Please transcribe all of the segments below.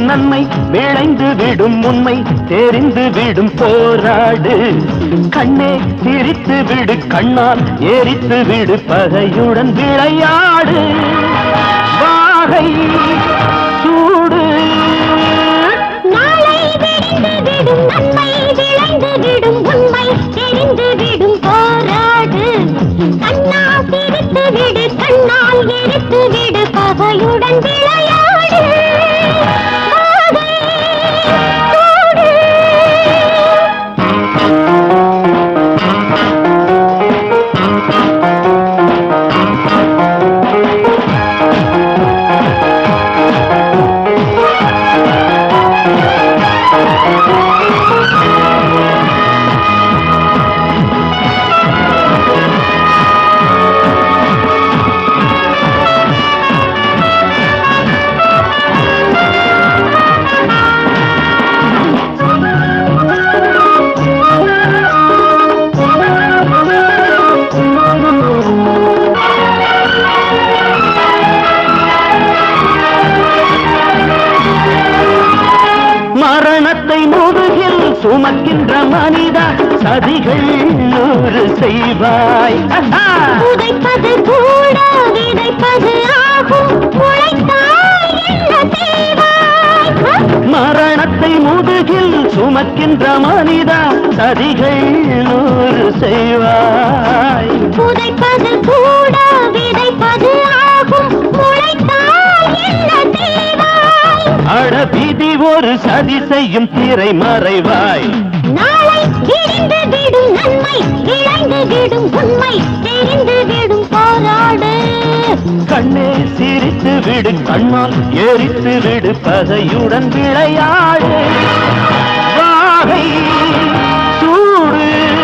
நன்மை விளைந்து விடும் உண்மை தெரிந்து விடும் போராடு கண்ணே சிரித்து விடு கண்ணால் எரித்து விடு பகையுடன் விளையாடு வாகை சூடு நாளை விடிந்து விடும் நன்மை விளைந்து விடும் உண்மை தெரிந்து விடும் போராடு கண்ணா சிரித்து விடு கண்ணால் எரித்து விடு பகையுடன் விளையாடு வாகை சூடு. மரணத்தை முதுகில் சுமக்கின்ற மனிதா சதிகள் நூறு செய்வாய் ஆஹா! புதைப்பது கூட விதைப்பது ஆகும் உழைத்தால் என்ன செய்வாய் மரணத்தை முதுகில் சுமக்கின்ற மனிதா சதிகள் நூறு செய்வாய் புதைப்பது கூட விதைப்பது ஆகும் உழைத்தால் என்ன செய்வாய் அட விதி ஒரு சதி செய்யும் திரை மறைவாய் நாளை விடிந்து விடும் நன்மை விளைந்து விடும் உண்மை தெரிந்து விடும் போராடு கண்ணே சிரித்து விடு கண்ணால் எரித்து விடு பகையுடன் விளையாடு வாகை சூடு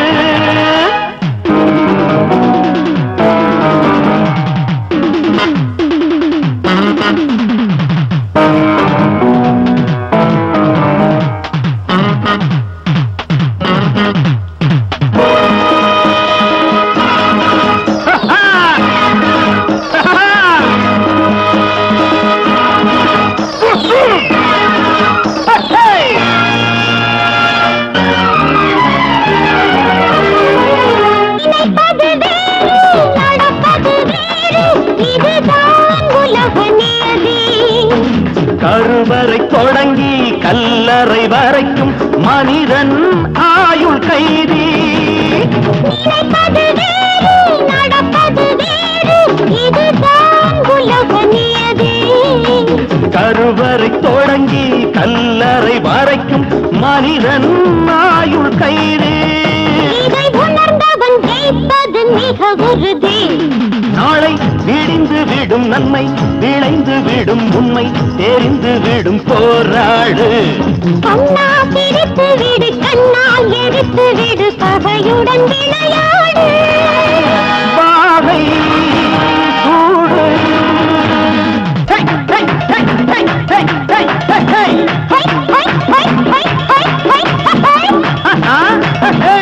நினைப்பது வேறு நடப்பது வேறு இதுதான் உலக நியதி கருவறை தொடங்கி கல்லறை வரைக்கும் மனிதன் ஆயுள் கைதி நினைப்பது வேறு நடப்பது வேறு இதுதான் உலக நியதி கருவறை தொடங்கி கல்லறை வரைக்கும் மனிதன் ஆயுள் கைதி இதை உணர்ந்தவன் ஜெயிப்பது மிக உறுதி நாளை விடிந்து விடும் நன்மை விளைந்து விடும் உண்மை தெரிந்து விடும் போராடு கண்ணா பிரித்து விடு கண்ணால் எரித்து விடு பகையுடன் விளையாடு பாவை சூடு ஹை, ஹை, ஹை, ஹை, ஹை, ஹை, ஹை, ஹை. ஹை, ஹை, ஹை, ஹை, ஹை, ஹை, ஹை. ஆஹா, ஹை.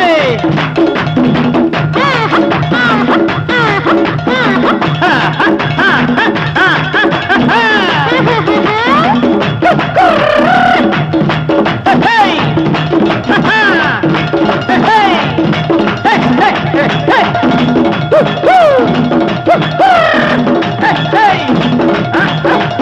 ஆஹா, ஆஹா, ஆஹா, ஆஹா. ஹை. ஆஹா. ஹை. ஹை, ஹை, ஹை, ஹை. ஹை, ஹை.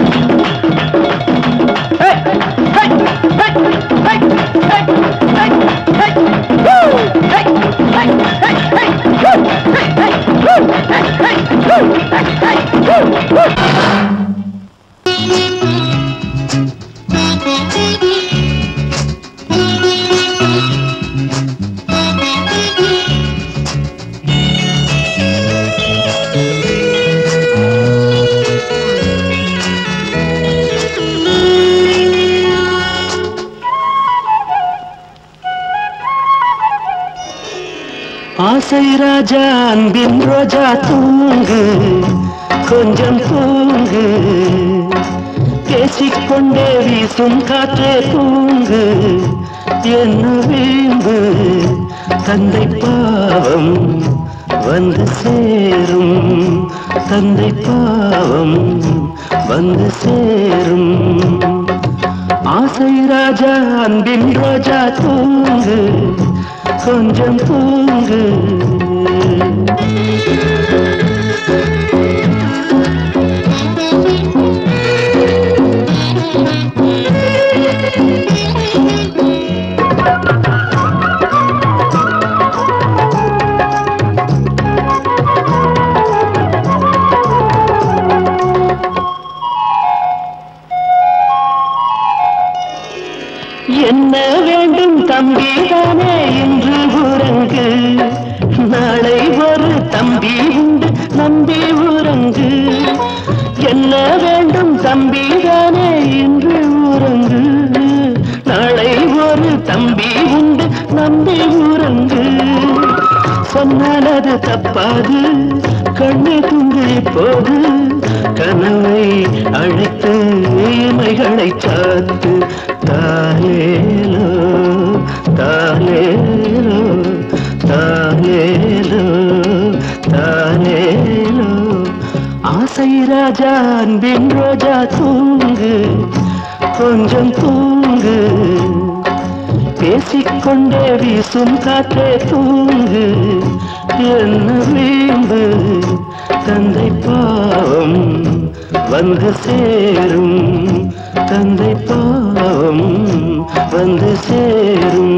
ஆசை ராஜா அன்பின் ரோஜா தூங்கு கொஞ்சம் தூங்கு பேசிக்கொண்டே வீசும் காற்றே தூங்கு என்ன வீம்பு தந்தை பாவம் வந்து சேரும் தந்தை பாவம் வந்து சேரும் ஆசை ராஜா அன்பின் ரோஜா தூங்கு கொஞ்சம் தூங்கு என்ன வேண்டும் தம்பி தானே இன்று உறங்கு நாளை ஒரு தம்பி உண்டு நம்பி உறங்கு என்ன வேண்டும் தம்பி தானே இன்று உறங்கு நாளை ஒரு தம்பி உண்டு நம்பி உறங்கு சொன்னால் அது தப்பாது கண்ணை துங்கு போது கனவை அழைத்து இமைகளை சாத்து தாலேலோ தாலேலோ தாலேலோ தாலேலோ ஆசை ராஜா அன்பின் ரோஜா தூங்கு கொஞ்சம் தூங்கு பேசிக்கொண்டே வீசும் காற்றே தூங்கு என்ன வீம்பு தந்தை பாவம் வந்து சேரும் தந்தை பாவம் வந்து சேரும்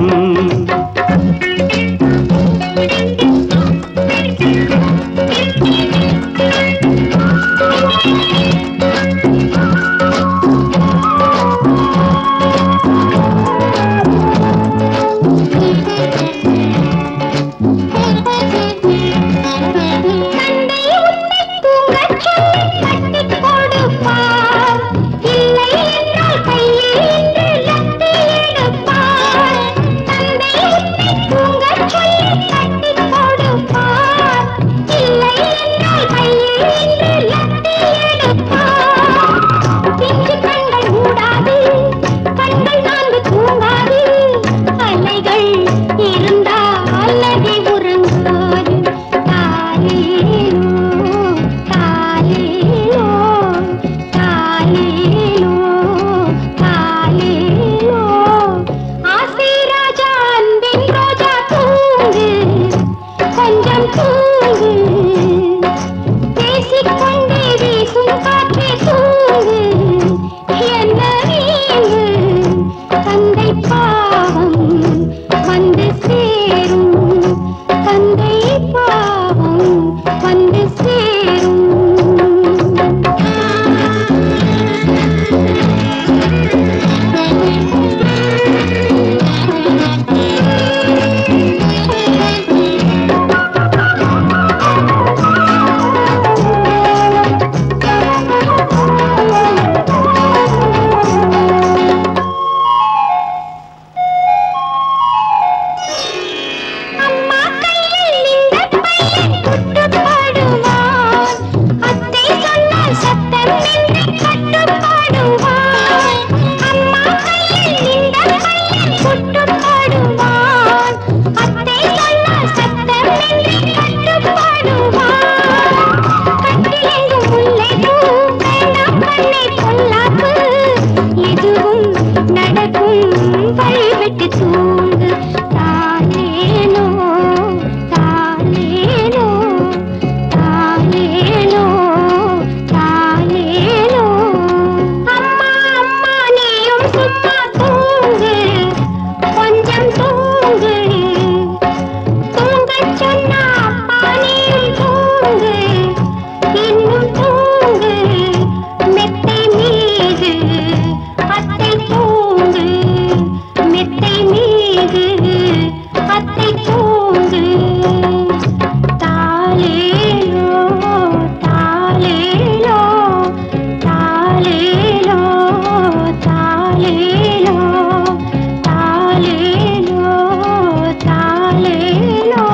தந்தை உன்னை தூங்கச் சொல்லி கட்டிக் கொடுப்பார். இல்லை என்றால் கையில் இன்று லத்தி எடுப்பார். தந்தை உன்னை தூங்கச் சொல்லி கட்டிக் கொடுப்பார். இல்லை என்றால் கையில் இன்று லத்தி எடுப்பார். பிஞ்சு கண்கள் மூடாது, கண்கள் நான்கு தூங்காது. அலைகள் இருந்தால் நதி உறங்காது. தாலேலோ, தாலேலோ, தாலேலோ, தாலேலோ. ஆசை ராஜா, அன்பின் ரோஜா தூங்கு, கொஞ்சம் தூங்கு பேசிக்கொண்டே வீசும் காற்றே தூங்கு என்ன வீங்கு தந்தை பாவம் வந்து சேரும் தந்தை பாவம் வந்து சேரும் அம்மா கையில் இந்த பையன் குட்டுப்பாடுவான் அத்தை சொன்னால் சத்தமின்றி கட்டுப்பாடுவான் அம்மா கையில் இந்த பையன் குட்டுப்பாடுவான் அத்தை சொன்னால் சத்தமின்றி கட்டுப்பாடுவான் கட்டிலெங்கும் முல்லைப்பூ வேண்டாம் கண்ணே பொல்லாப்பு எதுவும் நடக்கும் வழிவிட்டு தூங்கு தாலேனோ தாலேனோ தாலேனோ தாலேனோ அம்மா அம்மா நீயும் சும்மா தூங்கு கொஞ்சம் தூங்கு தூங்கச் சொன்னா அப்பா நீயும் தூங்கு இன்னும் தூங்கு மெத்தை மீது அத்தை தூங்கு மெத்தை மீது அத்தை தூங்கு தாலேலோ தாலேலோ தாலேலோ தாலேலோ தாலேலோ தாலேலோ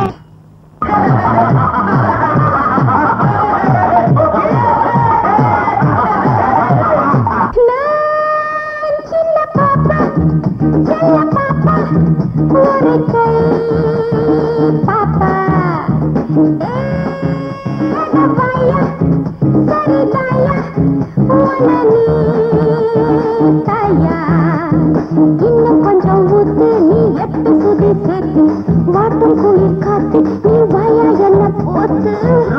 நான் சின்ன பாப்பா செல்ல பாப்பா ஒரு கை பாப்பா ஏ, அடவாயா, சரிதாயா, உன்னை நீ இன்னும் கொஞ்சம் ஊத்து நீ எட்டு சுதி சேர்த்து வாட்டும் குளிர் காத்து நீ வாயா என்ன போத்து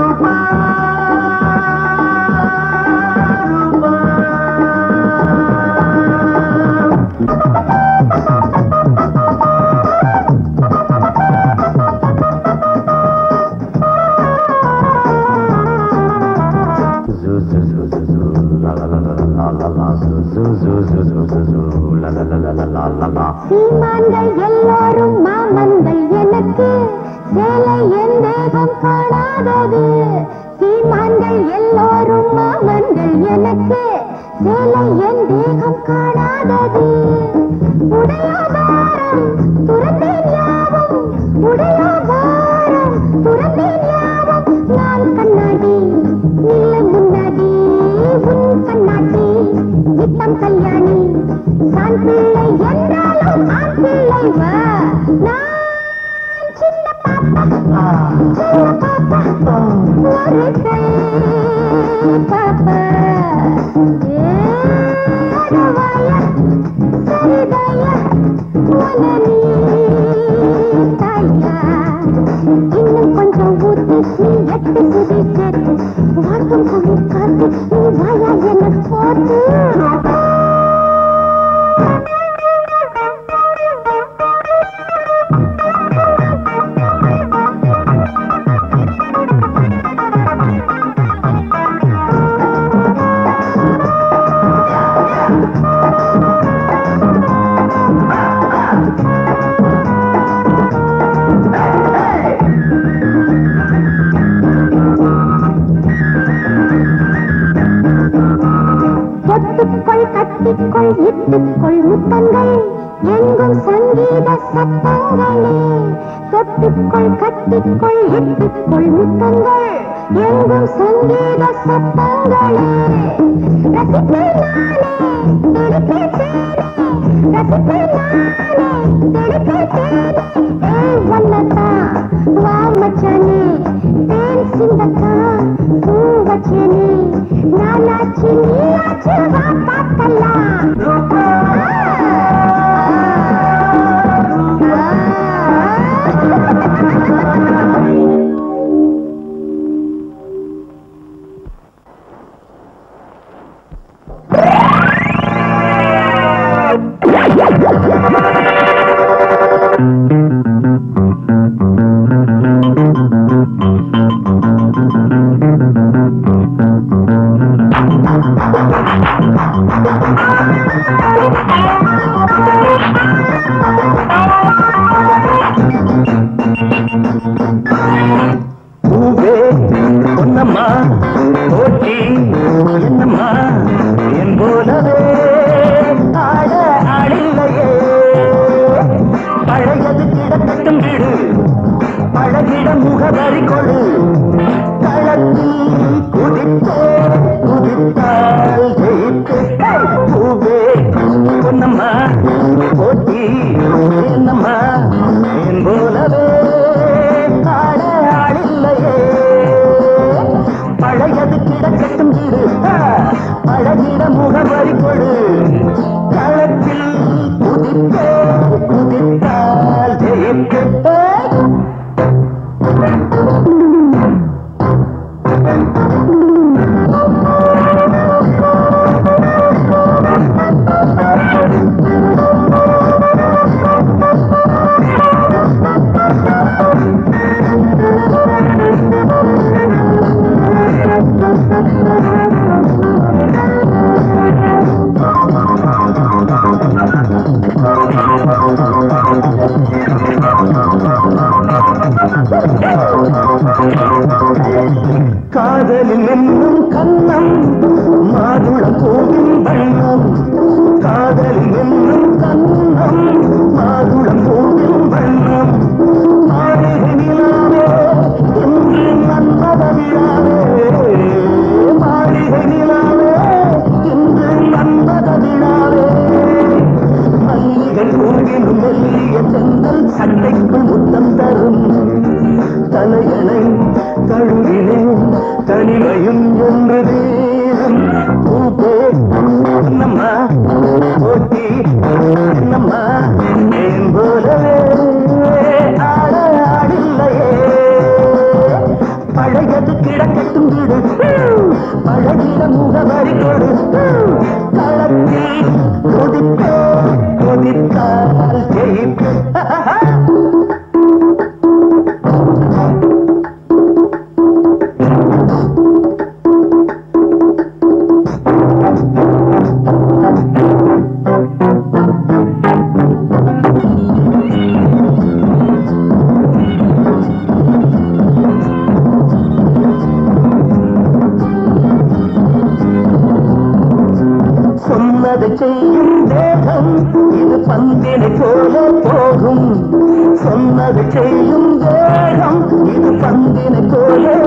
சீமான்கள் எல்லாரும் மாமன்கள் எனக்கு சேலை என் தேகம் காணாதது சீமான்கள் எல்லாரும் மாமன்கள் எனக்கு சேலை என் தேகம் காணாதது உடையாதாரம் துறந்தேன் யாவும் உடையாதாரம் துறந்தேன் யாவும் நான் கண்ணாடி நில்ல முன்னாடி உன் கண்ணாடி நித்தம் கல்யாணி சான் பிள்ளை என்றாலும் ஆண் பிள்ளை வா நான் சின்ன பாப்பா சின்ன பாப்பா ஒரு கை பாப்பா ஏ அடவாயா சரிதாயா உனனி தாயா இன்னும் கொஞ்சம் ஊத்து நீ எட்டு சுதி சேர்த்து வாட்டும் குளிர் காத்து நீ வாயா என்ன போட்டு தொட்டுக்கொள் கட்டிக்கொள் இட்டுக்கொள் முத்தங்கள் எங்கும் சங்கீத சத்தங்களே தொட்டுக்கொள் கட்டிக்கொள் இட்டுக்கொள் முத்தங்கள் எங்கும் சங்கீத சத்தங்களே ரசிப்பேன் நானே துடிப்பேன் தேனே ரசிப்பேன் நானே துடிப்பேன் தேனே ஏய் வல்லத்தான் வா மச்சானே தேன் சிந்தக்கா பூ வச்சேனே நானாச்சு நீயாச்சு வா பார்க்கலாம் பூவே பொன்னம்மா போட்டி என்னம்மா என் போலவே ஆட ஆடில்லையே பழையது கிடக்கட்டும் வீடு பழகிட முகவரி கொடு களத்தில் குதித்தே குதித்தால் ஜெயித்து பூவே பொன்னம்மா போட்டி என்னம்மா என் போலவே ஆட ஆடில்லையே பழையது கிடக்கட்டும் வீடு பழகிட முகவரி கொடு களத்தில் குதித்தே குதித்தால் ஜெயித்து காதலில் என்னும் கண்ணம் மாதுளம் பூவின் வண்ணம் காதலில் என்னும் கண்ணம் மாதுளம் பூவின் வண்ணம் மாளிகை நிலாவே இன்று மன்மத விழாவே மாளிகை நிலாவே இன்று மன்மத விழாவே மல்லிகை பூவிலும் மெல்லிய செந்தல் சண்டைக்குள் முத்தம் தரும் தலையணை தழுவினேன் தனிமையும் என்று தேவம் பூப்பே பொன்னம்மா போட்டி என்னம்மா ஏன் போலவே ஆட ஆடில்லையே பழையது கிடக்கட்டும் வீடு பழகிற முகவரி கொடு களத்தில் கொதிப்பே கொதித்தால் ஜெயிப்பே சொன்னதை செய்யும் தேகம் இது பந்தினை போல போகும் சொன்னதை செய்யும் தேகம் இது பந்தினை போல